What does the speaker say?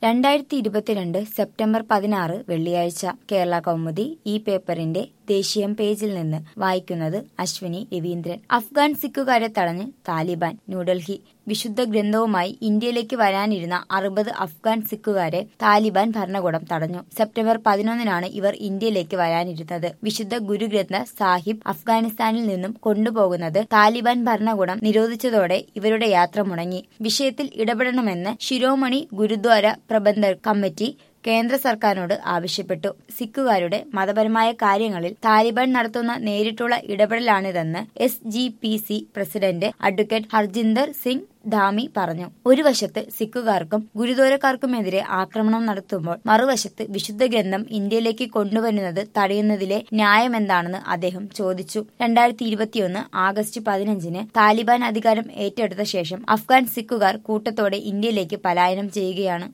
രണ്ടായിരത്തി ഇരുപത്തിരണ്ട് സെപ്റ്റംബർ പതിനാറ് വെള്ളിയാഴ്ച കേരള കൗമുദി ഈ പേപ്പറിന്റെ ദേശീയം പേജിൽ നിന്ന് വായിക്കുന്നത് അശ്വിനി രവീന്ദ്രൻ അഫ്ഗാൻ സിഖുകാരെ തടഞ്ഞ് താലിബാൻ ന്യൂഡൽഹി വിശുദ്ധ ഗ്രന്ഥവുമായി ഇന്ത്യയിലേക്ക് വരാനിരുന്ന അറുപത് അഫ്ഗാൻ സിഖുകാരെ താലിബാൻ ഭരണകൂടം തടഞ്ഞു സെപ്റ്റംബർ പതിനൊന്നിനാണ് ഇവർ ഇന്ത്യയിലേക്ക് വരാനിരുന്നത് വിശുദ്ധ ഗുരുഗ്രന്ഥ സാഹിബ് അഫ്ഗാനിസ്ഥാനിൽ നിന്നും കൊണ്ടുപോകുന്നത് താലിബാൻ ഭരണകൂടം നിരോധിച്ചതോടെ ഇവരുടെ യാത്ര മുടങ്ങി വിഷയത്തിൽ ഇടപെടണമെന്ന് ശിരോമണി ഗുരുദ്വാര പ്രബന്ധക് കമ്മിറ്റി കേന്ദ്ര സർക്കാരിനോട് ആവശ്യപ്പെട്ടു സിഖുകാരുടെ മതപരമായ കാര്യങ്ങളിൽ താലിബാൻ നടത്തുന്ന നേരിട്ടുള്ള ഇടപെടലാണിതെന്ന് S G P C president advocate Harjinder Singh Dhami പറഞ്ഞു ഒരു വശത്ത് സിഖുകാർക്കും ഗുരുദ്വാരക്കാർക്കുമെതിരെ ആക്രമണം നടത്തുമ്പോൾ മറുവശത്ത് വിശുദ്ധ ഗ്രന്ഥം ഇന്ത്യയിലേക്ക് കൊണ്ടുവരുന്നത് തടയുന്നതിലെ ന്യായമെന്താണെന്ന് അദ്ദേഹം ചോദിച്ചു രണ്ടായിരത്തി ഇരുപത്തിയൊന്ന് ആഗസ്റ്റ് പതിനഞ്ചിന് താലിബാൻ അധികാരം ഏറ്റെടുത്ത ശേഷം അഫ്ഗാൻ സിഖുകാർ കൂട്ടത്തോടെ ഇന്ത്യയിലേക്ക് പലായനം ചെയ്യുകയാണ്